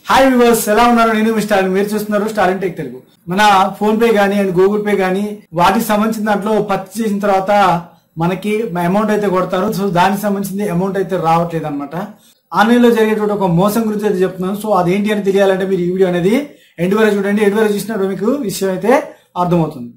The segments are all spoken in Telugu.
హాయ్ వివర్స్ ఎలా ఉన్నారు నేను మీ స్టాలిన్ మీరు చూస్తున్నారు స్టాలిన్ టెక్ తెలుగు మన ఫోన్ పే గానీ అండ్ గూగుల్ పే గానీ వాటికి సంబంధించిన దాంట్లో పర్చేస్ చేసిన తర్వాత మనకి అమౌంట్ అయితే కొడతారు సో దానికి సంబంధించిన అమౌంట్ అయితే రావట్లేదు అనమాట ఆన్లైన్ లో జరిగేటువంటి ఒక మోసం గురించి అయితే చెప్తున్నాను సో అదేంటి అని తెలియాలంటే మీరు ఈ వీడియో అనేది ఎండ్ వరకు చూడండి ఎండ్ వరకు చూసినప్పుడు మీకు విషయం అయితే అర్థమవుతుంది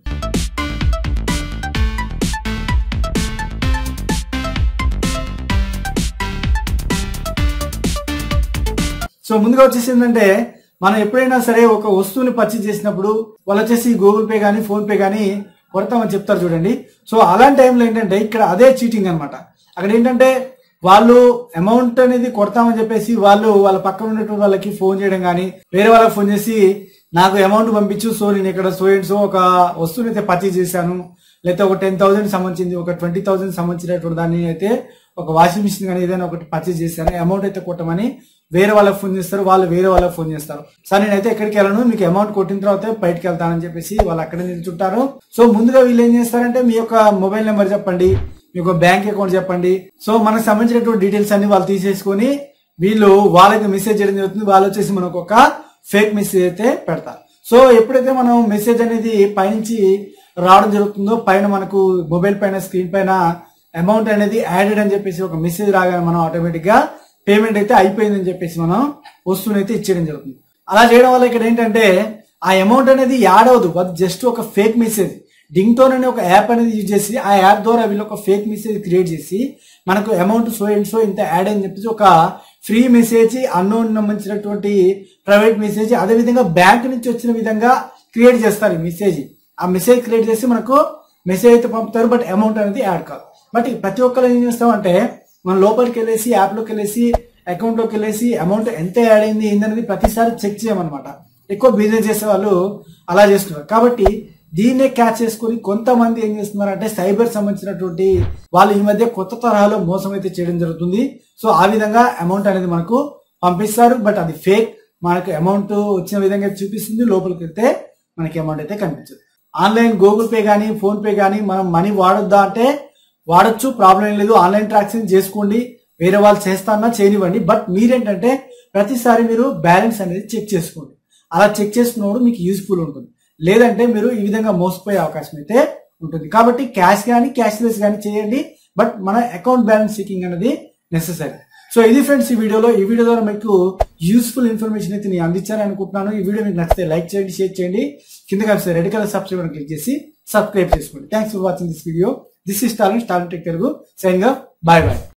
సో ముందుగా వచ్చేసి ఏంటంటే మనం ఎప్పుడైనా సరే ఒక వస్తువుని పర్చేజ్ చేసినప్పుడు వాళ్ళు వచ్చేసి గూగుల్ పే కానీ ఫోన్ పే కానీ కొడతామని చెప్తారు చూడండి సో అలాంటి టైంలో ఏంటంటే ఇక్కడ అదే చీటింగ్ అన్నమాట అక్కడ ఏంటంటే వాళ్ళు అమౌంట్ అనేది కొడతామని చెప్పేసి వాళ్ళు వాళ్ళ పక్కన ఉన్నటువంటి వాళ్ళకి ఫోన్ చేయడం కానీ వేరే వాళ్ళకి ఫోన్ చేసి నాకు అమౌంట్ పంపించు సో నేను ఇక్కడ సో అండ్ సో ఒక వస్తువుని అయితే పర్చేజ్ చేశాను లేకపోతే ఒక టెన్ థౌసండ్ సంబంధించింది ఒక ట్వంటీ థౌసండ్ సంబంధించినటువంటి దాన్ని అయితే ఒక వాషింగ్ మిషన్ కానీ ఏదైనా ఒకటి పర్చేజ్ చేశాను అమౌంట్ అయితే కొట్టమని వేరే వాళ్ళకి ఫోన్ చేస్తారు వాళ్ళు వేరే వాళ్ళకి ఫోన్ చేస్తారు సార్ నేనైతే ఎక్కడికి వెళ్ళను మీకు అమౌంట్ కొట్టిన తర్వాత బయటకు వెళ్తానని చెప్పేసి వాళ్ళు అక్కడే నిల్చుంటారు సో ముందుగా వీళ్ళు ఏం చేస్తారంటే మీ యొక్క మొబైల్ నెంబర్ చెప్పండి మీ యొక్క బ్యాంక్ అకౌంట్ చెప్పండి సో మనకు సంబంధించినటువంటి డీటెయిల్స్ అన్ని వాళ్ళు తీసేసుకొని వీళ్ళు వాళ్ళకి మెసేజ్ చేయడం జరుగుతుంది వాళ్ళు వచ్చేసి మనకు ఒక ఫేక్ మెసేజ్ అయితే పెడతారు సో ఎప్పుడైతే మనం మెసేజ్ అనేది పైనుంచి రావడం జరుగుతుందో పైన మనకు మొబైల్ పైన స్క్రీన్ పైన అమౌంట్ అనేది యాడెడ్ అని చెప్పేసి ఒక మెసేజ్ రాగానే మనం ఆటోమేటిక్ గా పేమెంట్ అయితే అయిపోయిందని చెప్పేసి మనం వస్తువుని అయితే ఇచ్చేయడం జరుగుతుంది అలా చేయడం వల్ల ఇక్కడ ఏంటంటే ఆ అమౌంట్ అనేది యాడ్ అవ్వదు అది జస్ట్ ఒక ఫేక్ మెసేజ్ డింగ్ టోన్ అనే ఒక యాప్ అనేది యూజ్ చేసి ఆ యాప్ ద్వారా వీళ్ళు ఒక ఫేక్ మెసేజ్ క్రియేట్ చేసి మనకు అమౌంట్ సో అండ్ సో ఇంత యాడ్ అని చెప్పేసి ఒక ఫ్రీ మెసేజ్ అన్నోన్ సంబంధించినటువంటి ప్రైవేట్ మెసేజ్ అదే విధంగా బ్యాంక్ నుంచి వచ్చిన విధంగా క్రియేట్ చేస్తారు ఈ మెసేజ్ ఆ మెసేజ్ క్రియేట్ చేసి మనకు మెసేజ్ అయితే పంపుతారు బట్ అమౌంట్ అనేది యాడ్ కాదు బట్ ప్రతి ఒక్కరు ఏం చేస్తామంటే మనం లోపలికి వెళ్ళేసి యాప్లోకి వెళ్ళేసి అకౌంట్లోకి వెళ్ళేసి అమౌంట్ ఎంత యాడ్ అయింది ఏందనేది ప్రతిసారి చెక్ చేయమన్నమాట ఎక్కువ బిజినెస్ చేసే వాళ్ళు అలా చేస్తున్నారు కాబట్టి దీన్నే క్యాచ్ చేసుకుని కొంతమంది ఏం చేస్తున్నారు అంటే సైబర్ సంబంధించినటువంటి వాళ్ళు ఈ మధ్య కొత్త తరహాలో మోసం అయితే చేయడం జరుగుతుంది సో ఆ విధంగా అమౌంట్ అనేది మనకు పంపిస్తారు బట్ అది ఫేక్ మనకు అమౌంట్ వచ్చిన విధంగా చూపిస్తుంది లోపలికి వెళ్తే మనకి అమౌంట్ అయితే కనిపించదు ఆన్లైన్ గూగుల్ పే కానీ ఫోన్ పే కానీ మనం మనీ వాడొద్దా అంటే వాడచ్చు ప్రాబ్లం ఏం లేదు ఆన్లైన్ ట్రాన్సాక్షన్ చేసుకోండి వేరే వాళ్ళు చేస్తానా చేయనివ్వండి బట్ మీరేంటంటే ప్రతిసారి మీరు బ్యాలెన్స్ అనేది చెక్ చేసుకోండి అలా చెక్ చేసుకున్నప్పుడు మీకు యూస్ఫుల్ ఉంటుంది లేదంటే మీరు ఈ విధంగా మోసపోయే అవకాశం అయితే ఉంటుంది కాబట్టి క్యాష్ కానీ క్యాష్లెస్ కానీ చేయండి బట్ మన అకౌంట్ బ్యాలెన్స్ చెకింగ్ అనేది నెసెసరీ సో ఇది ఫ్రెండ్స్ ఈ వీడియోలో ఈ వీడియో ద్వారా మీకు యూస్ఫుల్ ఇన్ఫర్మేషన్ అయితే నేను అందించాలని అనుకుంటున్నాను ఈ వీడియో మీకు నచ్చితే లైక్ చేయండి షేర్ చేయండి కింద కలిసి రెడ్ కలర్ సబ్స్క్రైబ్ క్లిక్ చేసి సబ్స్క్రైబ్ చేసుకోండి thanks for watching this video this is talent talent Telugu sign గా బాయ్ బాయ్